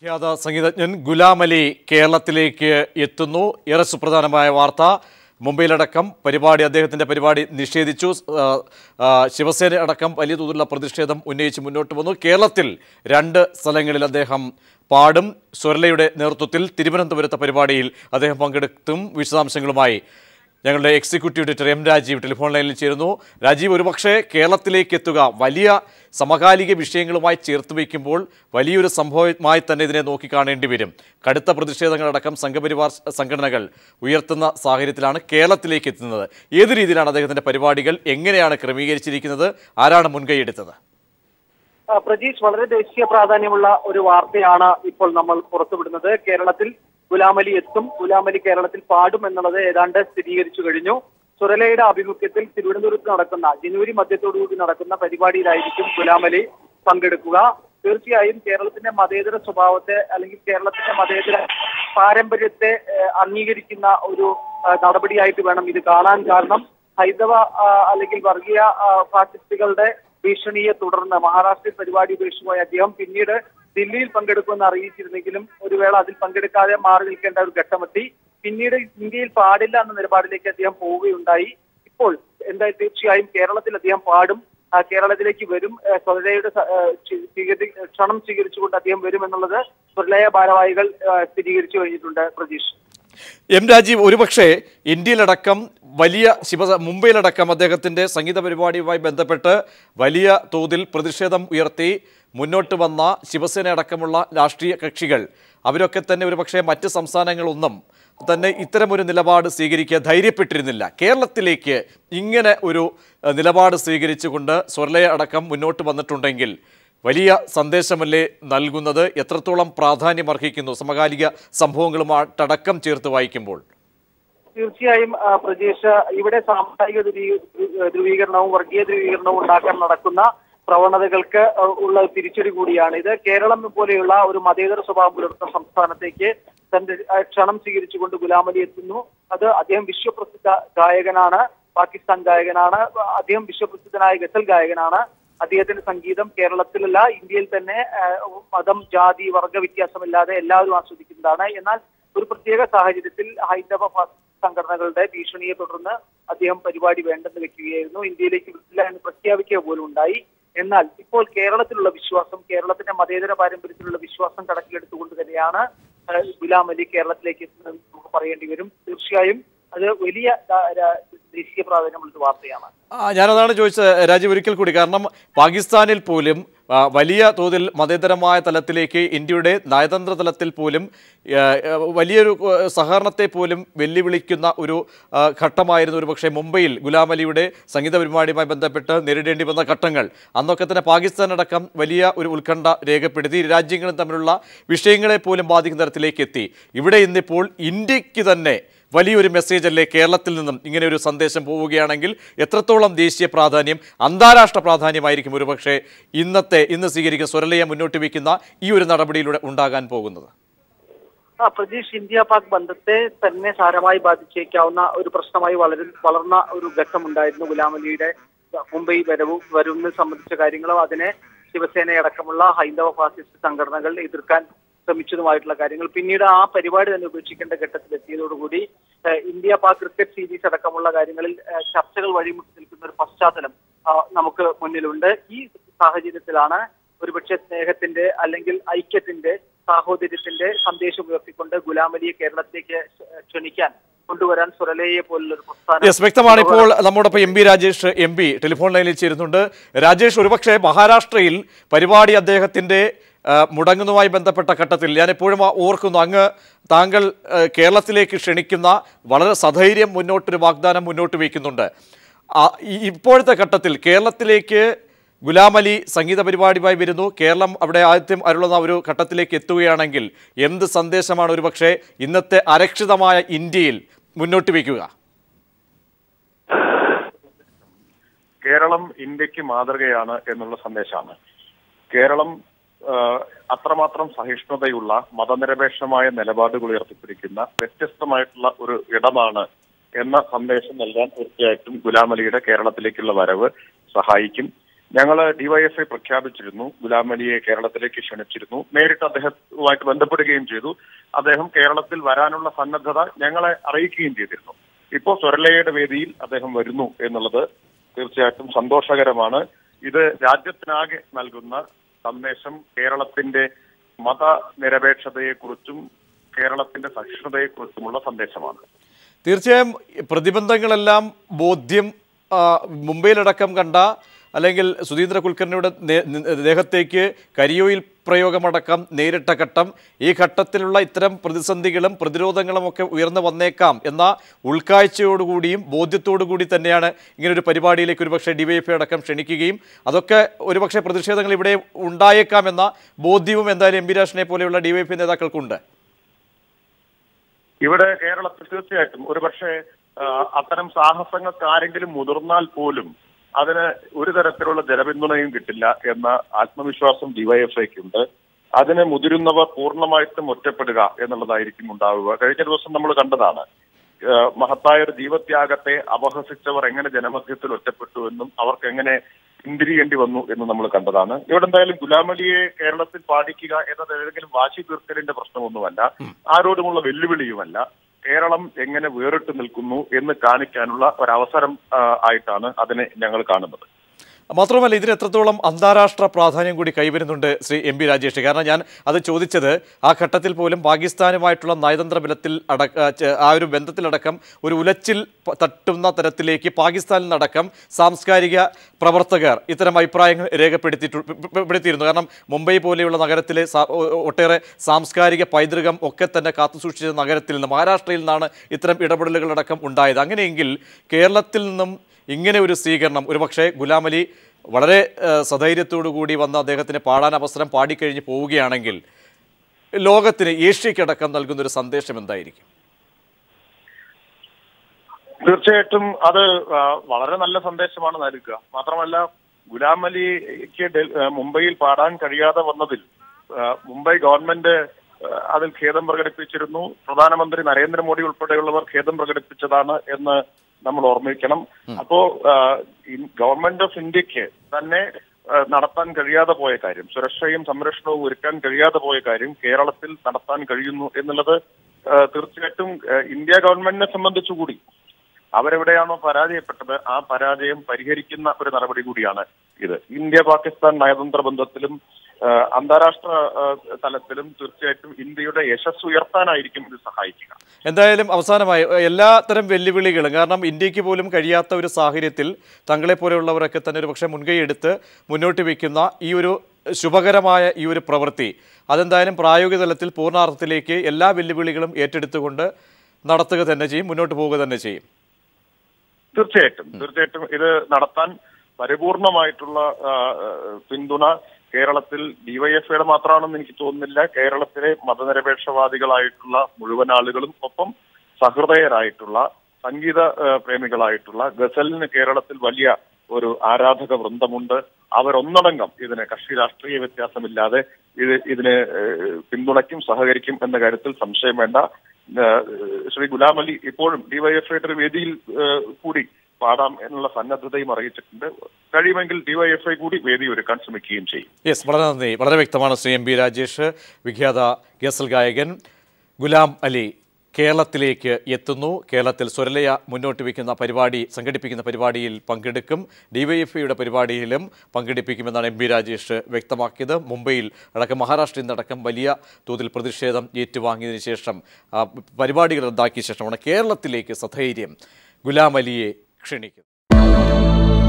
ഖ്യാത സംഗീതജ്ഞൻ ഗുലാം അലി കേരളത്തിലേക്ക് എത്തുന്നു ഏറെ സുപ്രധാനമായ വാർത്ത മുംബൈയിലടക്കം പരിപാടി അദ്ദേഹത്തിൻ്റെ പരിപാടി നിഷേധിച്ചു ആ, ആ, ശിവസേന അടക്കം വലിയ തോതിലുള്ള പ്രതിഷേധം ഉന്നയിച്ച് മുന്നോട്ട് വന്നു കേരളത്തിൽ രണ്ട് സ്ഥലങ്ങളിൽ അദ്ദേഹം പാടും സ്വരലയുടെ നേതൃത്വത്തിൽ തിരുവനന്തപുരത്തെ പരിപാടിയിൽ അദ്ദേഹം പങ്കെടുത്തും വിശദാംശങ്ങളുമായി ഞങ്ങളുടെ executive editor M Rajeev telephone ലൈനിൽ ചേരുന്നു രാജീവ് ഒരുപക്ഷെ കേരളത്തിലേക്ക് എത്തുക വലിയ സമകാലിക വിഷയങ്ങളുമായി ചേർത്ത് വയ്ക്കുമ്പോൾ വലിയൊരു സംഭവമായി തന്നെ ഇതിനെ നോക്കിക്കാണേണ്ടി വരും കടുത്ത പ്രതിഷേധങ്ങളടക്കം സംഘപരിവാർ സംഘടനകൾ ഉയർത്തുന്ന സാഹചര്യത്തിലാണ് കേരളത്തിലേക്ക് എത്തുന്നത് ഏത് രീതിയിലാണ് അദ്ദേഹത്തിൻ്റെ പരിപാടികൾ എങ്ങനെയാണ് ക്രമീകരിച്ചിരിക്കുന്നത് ആരാണ് മുൻകൈയെടുത്തത് ആ, പ്രജീഷ് വളരെ ദേശീയ പ്രാധാന്യമുള്ള ഒരു വാർത്തയാണ് ഇപ്പോൾ നമ്മൾ പുറത്തുവിടുന്നത് കേരളത്തിൽ ഗുലാമലി എത്തും ഗുലാമലി കേരളത്തിൽ പാടും എന്നുള്ളത് ഏതാണ്ട് സ്ഥിരീകരിച്ചു കഴിഞ്ഞു സുരലയുടെ ആഭിമുഖ്യത്തിൽ തിരുവനന്തപുരത്ത് നടക്കുന്ന ജനുവരി മധ്യത്തോടുകൂടി നടക്കുന്ന പരിപാടിയിലായിരിക്കും ഗുലാമലി പങ്കെടുക്കുക തീർച്ചയായും കേരളത്തിന്റെ മതേതര സ്വഭാവത്തെ അല്ലെങ്കിൽ കേരളത്തിന്റെ മതേതര പാരമ്പര്യത്തെ ഏഹ്, അംഗീകരിക്കുന്ന ഒരു ആ, നടപടിയായിട്ട് വേണം ഇത് കാണാൻ കാരണം ഹൈന്ദവ ആ, അല്ലെങ്കിൽ വർഗീയ ആ, ഫാസിസ്റ്റുകളുടെ ഭീഷണിയെ തുടർന്ന് മഹാരാഷ്ട്രയിൽ പരിപാടി ഉപേക്ഷിച്ചുപോയ അദ്ദേഹം പിന്നീട് ദില്ലിയിൽ പങ്കെടുക്കുമെന്ന് അറിയിച്ചിരുന്നെങ്കിലും ഒരു വേള അതിൽ പങ്കെടുക്കാതെ മാറി നിൽക്കേണ്ട ഒരു ഘട്ടമെത്തി പിന്നീട് ഇന്ത്യയിൽ പാടില്ല എന്ന നിലപാടിലേക്ക് അദ്ദേഹം പോവുകയുണ്ടായി ഇപ്പോൾ എന്തായാലും തീർച്ചയായും കേരളത്തിൽ അദ്ദേഹം പാടും ആ, കേരളത്തിലേക്ക് വരും ആ, സ്വതലയുടെ സ- ആ, സ്വീ- സ്വീകരി- ക്ഷണം സ്വീകരിച്ചുകൊണ്ട് അദ്ദേഹം വരും എന്നുള്ളത് സ്വതലയ ഭാരവാഹികൾ ആ, സ്ഥിരീകരിച്ചു കഴിഞ്ഞിട്ടുണ്ട് പ്രതീഷ് എം രാജീവ് ഒരുപക്ഷെ ഇന്ത്യയിലടക്കം വലിയ ശിവ മുംബൈയിലടക്കം അദ്ദേഹത്തിൻ്റെ സംഗീത പരിപാടിയുമായി ബന്ധപ്പെട്ട് വലിയ തോതിൽ പ്രതിഷേധം ഉയർത്തി മുന്നോട്ട് വന്ന ശിവസേന അടക്കമുള്ള രാഷ്ട്രീയ കക്ഷികൾ അവരൊക്കെ തന്നെ ഒരുപക്ഷെ മറ്റ് സംസ്ഥാനങ്ങളൊന്നും തന്നെ ഇത്തരമൊരു നിലപാട് സ്വീകരിക്കാൻ ധൈര്യപ്പെട്ടിരുന്നില്ല കേരളത്തിലേക്ക് ഇങ്ങനെ ഒരു ഏഹ്, നിലപാട് സ്വീകരിച്ചുകൊണ്ട് സ്വർലയ അടക്കം മുന്നോട്ട് വന്നിട്ടുണ്ടെങ്കിൽ വലിയ സന്ദേശമല്ലേ നൽകുന്നത് എത്രത്തോളം പ്രാധാന്യം അർഹിക്കുന്നു സമകാലിക സംഭവങ്ങളുമായിട്ടടക്കം ചേർത്ത് വായിക്കുമ്പോൾ തീർച്ചയായും ആ, പ്രജേഷ് ഇവിടെ സാമുദായിക ധ്രുവീ- ധ്രുവീകരണവും വർഗീയ ധ്രുവീകരണവും ഉണ്ടാക്കാൻ നടക്കുന്ന പ്രവണതകൾക്ക് ആ, ഉള്ള തിരിച്ചടി കൂടിയാണ് ഇത് കേരളം പോലെയുള്ള ഒരു മതേതര സ്വഭാവം പുലർത്തുന്ന സംസ്ഥാനത്തേക്ക് തന്റെ ആ, ക്ഷണം സ്വീകരിച്ചുകൊണ്ട് ഗുലാം അലി എത്തുന്നു അത് അദ്ദേഹം വിശ്വപ്രസിദ്ധ ഗായകനാണ് പാകിസ്ഥാൻ ഗായകനാണ് അദ്ദേഹം വിശ്വപ്രസിദ്ധനായ ഗസൽ ഗായകനാണ് അദ്ദേഹത്തിന്റെ സംഗീതം കേരളത്തിലല്ല ഇന്ത്യയിൽ തന്നെ ആ, മതം ജാതി വർഗ വ്യത്യാസമില്ലാതെ എല്ലാവരും ആസ്വദിക്കുന്നതാണ് എന്നാൽ ഒരു പ്രത്യേക സാഹചര്യത്തിൽ ഹൈന്ദവ ഫാസിസ്റ്റ് സംഘടനകളുടെ ഭീഷണിയെ തുടർന്ന് അദ്ദേഹം പരിപാടി വേണ്ടെന്ന് വെക്കുകയായിരുന്നു ഇന്ത്യയിലേക്ക് വിടില്ല എന്ന് പ്രഖ്യാപിക്കുക പോലും ഉണ്ടായി എന്നാൽ ഇപ്പോൾ കേരളത്തിലുള്ള വിശ്വാസം കേരളത്തിന്റെ മതേതര പാരമ്പര്യത്തിലുള്ള വിശ്വാസം കണക്കിലെടുത്തുകൊണ്ട് തന്നെയാണ് ആ, ഗുലാം അലി കേരളത്തിലേക്ക് എത്തുന്നത് നമുക്ക് പറയേണ്ടി വരും തീർച്ചയായും അത് വലിയ ആ, ര- ദേശീയ പ്രാധാന്യമുള്ള ഒരു വാർത്തയാണ് ആ, ഞാനതാണ് ചോദിച്ചത് രാജീവ് ഒരിക്കൽ കൂടി കാരണം പാകിസ്ഥാനിൽ പോലും ആ, വലിയ തോതിൽ മതേതരമായ തലത്തിലേക്ക് ഇന്ത്യയുടെ നയതന്ത്ര തലത്തിൽ പോലും ആ, ആ, വലിയൊരു ആ, സഹകരണത്തെ പോലും വെല്ലുവിളിക്കുന്ന ഒരു ആ, ഘട്ടമായിരുന്നു ഒരു പക്ഷേ മുംബൈയിൽ ഗുലാം അലിയുടെ സംഗീത പരിപാടിയുമായി ബന്ധപ്പെട്ട് നേരിടേണ്ടി വന്ന ഘട്ടങ്ങൾ അന്നൊക്കെ തന്നെ പാകിസ്ഥാൻ അടക്കം വലിയ ഒരു ഉത്കണ്ഠ രേഖപ്പെടുത്തി ഇരു രാജ്യങ്ങളും തമ്മിലുള്ള വിഷയങ്ങളെ പോലും ബാധിക്കുന്ന തരത്തിലേക്ക് എത്തി ഇവിടെ ഇന്നിപ്പോൾ ഇന്ത്യക്ക് തന്നെ വലിയൊരു മെസ്സേജ് അല്ലേ കേരളത്തിൽ നിന്നും ഇങ്ങനെ ഒരു സന്ദേശം പോവുകയാണെങ്കിൽ എത്രത്തോളം ദേശീയ പ്രാധാന്യം അന്താരാഷ്ട്ര പ്രാധാന്യമായിരിക്കും ഒരുപക്ഷെ ഇന്നത്തെ ഇന്ന് സ്വീകരിക്കുന്ന സ്വരലയെ മുന്നോട്ട് വയ്ക്കുന്ന ഈ ഒരു നടപടിയിലൂടെ ഉണ്ടാകാൻ പോകുന്നത് ആ പ്രജീഷ് ഇന്ത്യ പാക് ബന്ധത്തെ തന്നെ സാരമായി ബാധിച്ചേക്കാവുന്ന ഒരു പ്രശ്നമായി വളര വളർന്ന ഒരു ഘട്ടമുണ്ടായിരുന്നു ഗുലാം അലിയുടെ മുംബൈ വരവും വരുന്നത് സംബന്ധിച്ച കാര്യങ്ങളും അതിനെ ശിവസേനയടക്കമുള്ള ഹൈന്ദവ ഫാസിസ്റ്റ് സംഘടനകൾ എതിർക്കാൻ ശ്രമിച്ചതുമായിട്ടുള്ള കാര്യങ്ങൾ പിന്നീട് ആ പരിപാടി തന്നെ ഉപേക്ഷിക്കേണ്ട ഘട്ടത്തിൽ എത്തിയതോടുകൂടി ഏഹ്, ഇന്ത്യ പാക് ക്രിക്കറ്റ് സീരീസ് അടക്കമുള്ള കാര്യങ്ങളിൽ ഏഹ്, ചർച്ചകൾ വഴിമുട്ടി നിൽക്കുന്ന ഒരു പശ്ചാത്തലം ആ, നമുക്ക് മുന്നിലുണ്ട് ഈ സാഹചര്യത്തിലാണ് ഒരുപക്ഷെ സ്നേഹത്തിന്റെ അല്ലെങ്കിൽ ഐക്യത്തിന്റെ സാഹോദര്യത്തിന്റെ സന്ദേശം ഉയർത്തിക്കൊണ്ട് ഗുലാം അലിയെ കേരളത്തിലേക്ക് ക്ഷണിക്കാൻ കൊണ്ടുവരാൻ സുരലയെ പോലുള്ള ഒരു പ്രസ്ഥാനം യെസ് വ്യക്തമാണ് ഇപ്പോൾ നമ്മോടൊപ്പം M P Rajesh M P telephone ലൈനിൽ ചേരുന്നുണ്ട് രാജേഷ് ഒരുപക്ഷെ മഹാരാഷ്ട്രയിൽ പരിപാടി അദ്ദേഹത്തിന്റെ ആ, മുടങ്ങുന്നതുമായി ബന്ധപ്പെട്ട ഘട്ടത്തിൽ ഞാൻ എപ്പോഴും ആ- ഓർക്കുന്നു അങ്ങ് താങ്കൾ ആ, കേരളത്തിലേക്ക് ക്ഷണിക്കുന്ന വളരെ സധൈര്യം മുന്നോട്ടൊരു വാഗ്ദാനം മുന്നോട്ട് വയ്ക്കുന്നുണ്ട് ആ, ഈ- ഇപ്പോഴത്തെ ഘട്ടത്തിൽ കേരളത്തിലേക്ക് ഗുലാം അലി സംഗീത പരിപാടിയുമായി വരുന്നു കേരളം അവിടെ ആദ്യം അരുളുന്ന ഒരു ഘട്ടത്തിലേക്ക് എത്തുകയാണെങ്കിൽ എന്ത് സന്ദേശമാണ് ഒരുപക്ഷെ ഇന്നത്തെ അരക്ഷിതമായ ഇന്ത്യയിൽ മുന്നോട്ട് വയ്ക്കുക കേരളം ഇന്ത്യക്ക് മാതൃകയാണ് എന്നുള്ള സന്ദേശമാണ് കേരളം ആ, അത്രമാത്രം സഹിഷ്ണുതയുള്ള മതനിരപേക്ഷമായ നിലപാടുകൾ ഉയർത്തിപ്പിടിക്കുന്ന വ്യത്യസ്തമായിട്ടുള്ള ഒരു ഇടമാണ് എന്ന സന്ദേശം നൽകാൻ തീർച്ചയായിട്ടും ഗുലാം അലിയുടെ കേരളത്തിലേക്കുള്ള വരവ് സഹായിക്കും ഞങ്ങൾ ഡിവൈഎഫ്ഐ പ്രഖ്യാപിച്ചിരുന്നു ഗുലാം അലിയെ കേരളത്തിലേക്ക് ക്ഷണിച്ചിരുന്നു നേരിട്ട് അദ്ദേഹവുമായിട്ട് ബന്ധപ്പെടുകയും ചെയ്തു അദ്ദേഹം കേരളത്തിൽ വരാനുള്ള സന്നദ്ധത ഞങ്ങളെ അറിയിക്കുകയും ചെയ്തിരുന്നു ഇപ്പോൾ സ്വരലയുടെ വേദിയിൽ അദ്ദേഹം വരുന്നു എന്നുള്ളത് തീർച്ചയായിട്ടും സന്തോഷകരമാണ് ഇത് രാജ്യത്തിനാകെ നൽകുന്ന സന്ദേശം കേരളത്തിന്റെ മതനിരപേക്ഷതയെക്കുറിച്ചും കേരളത്തിന്റെ സഹിഷ്ണുതയെക്കുറിച്ചുമുള്ള സന്ദേശമാണ് തീർച്ചയായും പ്രതിബന്ധങ്ങളെല്ലാം ബോധ്യം ആ, മുംബൈയിലടക്കം കണ്ട അല്ലെങ്കിൽ സുധീന്ദ്ര കുൽക്കർണിയുടെ നേ- നി- ദേഹത്തേക്ക് കരിയോയിൽ പ്രയോഗമടക്കം നേരിട്ട ഘട്ടം ഈ ഘട്ടത്തിലുള്ള ഇത്തരം പ്രതിസന്ധികളും പ്രതിരോധങ്ങളും ഒക്കെ ഉയർന്നു വന്നേക്കാം എന്ന ഉൾക്കാഴ്ചയോടുകൂടിയും ബോധ്യത്തോടുകൂടി തന്നെയാണ് ഇങ്ങനൊരു പരിപാടിയിലേക്ക് ഒരുപക്ഷെ ഡിവൈഎഫ്ഐ അടക്കം ക്ഷണിക്കുകയും അതൊക്കെ ഒരുപക്ഷെ പ്രതിഷേധങ്ങൾ ഇവിടെ ഉണ്ടായേക്കാം എന്ന ബോധ്യവും എന്തായാലും എം പി രാഷനെ പോലെയുള്ള ഡിവൈഎഫ്ഐ നേതാക്കൾക്കുണ്ട് ഇവിടെ കേരളത്തിൽ തീർച്ചയായിട്ടും ഒരുപക്ഷെ ആ, അത്തരം സാഹസങ്ങൾക്ക് ആരെങ്കിലും മുതിർന്നാൽ പോലും അതിന് ഒരു തരത്തിലുള്ള ജനപിന്തുണയും കിട്ടില്ല എന്ന ആത്മവിശ്വാസം ഡിവൈഎഫ്ഐക്കുണ്ട് അതിന് മുതിരുന്നവർ പൂർണ്ണമായിട്ടും ഒറ്റപ്പെടുക എന്നുള്ളതായിരിക്കും ഉണ്ടാവുക കഴിഞ്ഞ ദിവസം നമ്മൾ കണ്ടതാണ് ആ, മഹത്തായ ഒരു ജീവത്യാഗത്തെ അപഹസിച്ചവർ എങ്ങനെ ജനമധ്യത്തിൽ ഒറ്റപ്പെട്ടു എന്നും അവർക്ക് എങ്ങനെ പിന്തിരിയേണ്ടി വന്നു എന്ന് നമ്മൾ കണ്ടതാണ് ഇവിടെ എന്തായാലും ഗുലാമലിയെ കേരളത്തിൽ പാടിക്കുക എന്നത് ഏതെങ്കിലും വാശി തീർക്കലിന്റെ പ്രശ്നമൊന്നുമല്ല ആരോടുമുള്ള വെല്ലുവിളിയുമല്ല കേരളം എങ്ങനെ വേറിട്ട് നിൽക്കുന്നു എന്ന് കാണിക്കാനുള്ള ഒരവസരം ആ, ആയിട്ടാണ് അതിനെ ഞങ്ങൾ കാണുന്നത് മാത്രമല്ല ഇതിന് എത്രത്തോളം അന്താരാഷ്ട്ര പ്രാധാന്യം കൂടി കൈവരുന്നുണ്ട് ശ്രീ എം പി രാജേഷ് കാരണം ഞാൻ അത് ചോദിച്ചത് ആ ഘട്ടത്തിൽ പോലും പാകിസ്ഥാനുമായിട്ടുള്ള നയതന്ത്ര ബലത്തിൽ അടക്ക ച- ആ ഒരു ബന്ധത്തിലടക്കം ഒരു ഉലച്ചിൽ പ- തട്ടുന്ന തരത്തിലേക്ക് പാകിസ്ഥാനിൽ നിന്നടക്കം സാംസ്കാരിക പ്രവർത്തകർ ഇത്തരം അഭിപ്രായങ്ങൾ രേഖപ്പെടുത്തിയിട്ടു പെ- പെ- പെടുത്തിയിരുന്നു കാരണം മുംബൈ പോലെയുള്ള നഗരത്തിലെ സാ- ഒ- ഒ- ഒട്ടേറെ സാംസ്കാരിക പൈതൃകം ഒക്കെ തന്നെ കാത്തുസൂക്ഷിച്ച നഗരത്തിൽ നിന്ന് മഹാരാഷ്ട്രയിൽ നിന്നാണ് ഇത്തരം ഇടപെടലുകളടക്കം ഉണ്ടായത് അങ്ങനെയെങ്കിൽ കേരളത്തിൽ നിന്നും ഇങ്ങനെ ഒരു സ്വീകരണം ഒരുപക്ഷെ ഗുലാം അലി വളരെ ഏഹ്, സധൈര്യത്തോടു കൂടി വന്ന് അദ്ദേഹത്തിന് പാടാൻ അവസരം പാടിക്കഴിഞ്ഞ് പോവുകയാണെങ്കിൽ ലോകത്തിന് ഏഷ്യക്കടക്കം നൽകുന്ന ഒരു സന്ദേശം എന്തായിരിക്കും തീർച്ചയായിട്ടും അത് ആ, വളരെ നല്ല സന്ദേശമാണ് നൽകുക മാത്രമല്ല ഗുലാം അലിക്ക് ഡൽ- ആ, മുംബൈയിൽ പാടാൻ കഴിയാതെ വന്നതിൽ ആ, മുംബൈ ഗവൺമെന്റ് ആ, അതിൽ ഖേദം പ്രകടിപ്പിച്ചിരുന്നു പ്രധാനമന്ത്രി നരേന്ദ്രമോദി ഉൾപ്പെടെയുള്ളവർ ഖേദം പ്രകടിപ്പിച്ചതാണ് എന്ന് നമ്മൾ ഓർമ്മിക്കണം അപ്പോ ആ, ഇൻ- ഗവൺമെന്റ് ഓഫ് ഇന്ത്യക്ക് തന്നെ ആ, നടത്താൻ കഴിയാതെ പോയ കാര്യം സുരക്ഷയും സംരക്ഷണവും ഒരുക്കാൻ കഴിയാതെ പോയ കാര്യം കേരളത്തിൽ നടത്താൻ കഴിയുന്നു എന്നുള്ളത് ആ, തീർച്ചയായിട്ടും ആ, ഇന്ത്യ ഗവൺമെന്റിനെ സംബന്ധിച്ചുകൂടി അവരെവിടെയാണോ പരാജയപ്പെട്ടത് ആ പരാജയം പരിഹരിക്കുന്ന ഒരു നടപടി കൂടിയാണ് ഇത് ഇന്ത്യ പാകിസ്ഥാൻ നയതന്ത്ര ബന്ധത്തിലും ആ, അന്താരാഷ്ട്ര ആ, തലത്തിലും തീർച്ചയായിട്ടും ഇന്ത്യയുടെ യശസ് ഉയർത്താനായിരിക്കും ഇത് സഹായിക്കുക എന്തായാലും അവസാനമായി ഏഹ്, എല്ലാത്തരം വെല്ലുവിളികളും കാരണം ഇന്ത്യക്ക് പോലും കഴിയാത്ത ഒരു സാഹചര്യത്തിൽ തങ്ങളെ പോലെയുള്ളവരൊക്കെ തന്നെ ഒരു പക്ഷേ മുൻകൈ എടുത്ത് മുന്നോട്ട് വയ്ക്കുന്ന ഈ ഒരു ശുഭകരമായ ഈ ഒരു പ്രവൃത്തി അതെന്തായാലും പ്രായോഗിക തലത്തിൽ പൂർണ്ണാർത്ഥത്തിലേക്ക് എല്ലാ വെല്ലുവിളികളും ഏറ്റെടുത്തുകൊണ്ട് നടത്തുക തന്നെ ചെയ്യും മുന്നോട്ട് പോവുക തന്നെ ചെയ്യും തീർച്ചയായിട്ടും തീർച്ചയായിട്ടും ഇത് നടത്താൻ പരിപൂർണമായിട്ടുള്ള ആ, പിന്തുണ കേരളത്തിൽ ഡിവൈഎഫ്ഐയുടെ മാത്രമാണെന്ന് എനിക്ക് തോന്നുന്നില്ല കേരളത്തിലെ മതനിരപേക്ഷവാദികളായിട്ടുള്ള മുഴുവൻ ആളുകളും ഒപ്പം സഹൃദയരായിട്ടുള്ള സംഗീത ആ, പ്രേമികളായിട്ടുള്ള ഗസലിന് കേരളത്തിൽ വലിയ ഒരു ആരാധക വൃന്ദമുണ്ട് അവരൊന്നടങ്കം ഇതിന് കക്ഷി രാഷ്ട്രീയ വ്യത്യാസമില്ലാതെ ഇത് ഇതിന് ഏഹ്, പിന്തുണയ്ക്കും സഹകരിക്കും എന്ന കാര്യത്തിൽ സംശയം വേണ്ട ഏഹ്, ശ്രീ ഗുലാം അലി ഇപ്പോഴും ഡിവൈഎഫ്ഐയുടെ ഒരു വേദിയിൽ ഏഹ്, കൂടി പാടാം എന്നുള്ള സന്നദ്ധതയും അറിയിച്ചിട്ടുണ്ട് കഴിയുമെങ്കിൽ ഡിവൈഎഫ്ഐ കൂടി വേദി ഒരുക്കാൻ ശ്രമിക്കുകയും ചെയ്യും യെസ് വളരെ നന്ദി വളരെ വ്യക്തമാണ് ശ്രീ എം ബി രാജേഷ് വിഖ്യാത ഗസൽ ഗായകൻ ഗുലാം അലി കേരളത്തിലേക്ക് എത്തുന്നു കേരളത്തിൽ സ്വരലയ മുന്നോട്ട് വയ്ക്കുന്ന പരിപാടി സംഘടിപ്പിക്കുന്ന പരിപാടിയിൽ പങ്കെടുക്കും ഡിവൈഎഫ്ഐയുടെ പരിപാടിയിലും പങ്കെടുപ്പിക്കുമെന്നാണ് എം ബി രാജേഷ് വ്യക്തമാക്കിയത് മുംബൈയിൽ അടക്കം മഹാരാഷ്ട്രയിൽ നിന്നടക്കം വലിയ തോതിൽ പ്രതിഷേധം ഏറ്റുവാങ്ങിയതിനു ശേഷം ആ, പരിപാടികൾ റദ്ദാക്കിയ ശേഷമാണ് കേരളത്തിലേക്ക് സധൈര്യം ഗുലാം അലിയെ ക്ഷണിക്കുന്നത്